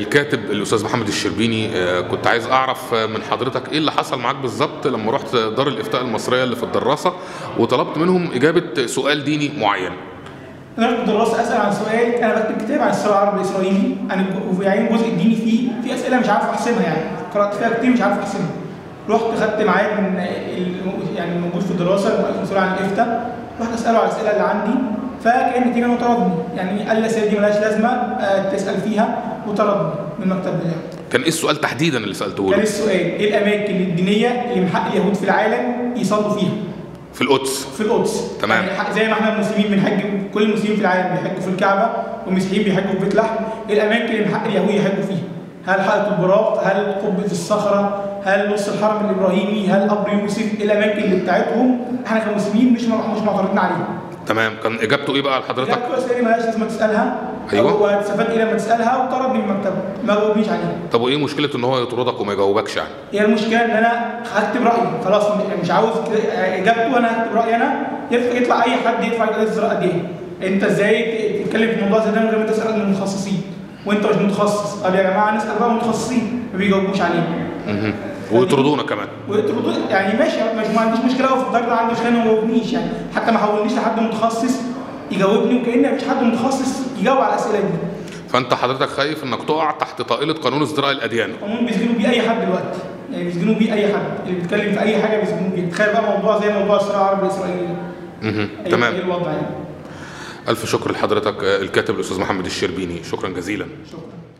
الكاتب الاستاذ محمد الشربيني آه، كنت عايز اعرف آه، من حضرتك ايه اللي حصل معاك بالظبط لما رحت دار الافتاء المصريه اللي في الدراسه وطلبت منهم اجابه سؤال ديني معين انا رحت الدراسه اسال عن سؤال انا بكتب كتاب عن الصراع العربي الاسرائيلي عن الج- ويعني الجزء الديني فيه في اسئله مش عارف احسمها يعني قرات فيها كتير مش عارف احسمها رحت خدت ميعاد من ال- يعني الموجود في الدراسه المسؤول عن الافتاء رحت اساله على الاسئله اللي عندي فكان النتيجه انه طردني يعني قال لي الاسئله دي ملهاش لازمه آه، تسال فيها وطردني من المكتب بتاعه كان ايه السؤال تحديدا اللي سالته كان له السؤال ايه الاماكن الدينيه اللي من حق اليهود في العالم يصلوا فيها في القدس في القدس تمام. يعني حق- زي ما احنا المسلمين بنحج كل المسلمين في العالم بيحجوا في الكعبه والمسيحيين بيحجوا في بيت لحم ايه الاماكن اللي من حق اليهود يحجوا فيها؟ هل حائط البراق؟ هل قبه الصخره؟ هل نص الحرم الابراهيمي؟ هل قبر يوسف؟ ايه الاماكن اللي بتاعتهم احنا كمسلمين مش مش معترضين عليها. تمام كان اجابته ايه بقى لحضرتك كانت الاسئله دي مالهاش لازمه تسالها أيوة. وهتستفاد ايه لما تسالها وطردني من المكتبه ما جاوبنيش عليها. طب وايه مشكله ان هو يطردك وما يجاوبكش يعني هي المشكله ان انا هكتب رايي خلاص م- مش عاوز كده- اجابته انا هكتب رايي انا يطلع, يطلع اي حد يدفع قضيه الزراعه دي انت ازاي ت- تتكلم في موضوع زي ده من غير ما تسال المتخصصين وانت مش متخصص طب يا جماعه نسال بقى متخصصين ما بيجاوبوش علينا مهم. ويطردونا كمان ويطردوا يعني ماشي مش ما عنديش مشكله اقف في الدرجه عندي مشكله إنه ما يجاوبنيش يعني حتى ما حولنيش لحد متخصص يجاوبني وكأن مفيش حد متخصص يجاوب على الاسئله دي فانت حضرتك خايف انك تقع تحت طائله قانون ازدراء الاديان قانون بيسجنوا بيه اي حد دلوقتي يعني بيسجنوا بيه اي حد اللي بيتكلم في اي حاجه بيسجنوا بيه تخيل بقى موضوع زي موضوع الصراع العربي الاسرائيلي ده مهم. أي- تمام ايه الوضع يعني الف شكر لحضرتك آه، الكاتب الاستاذ محمد الشربيني شكرا جزيلا شكرا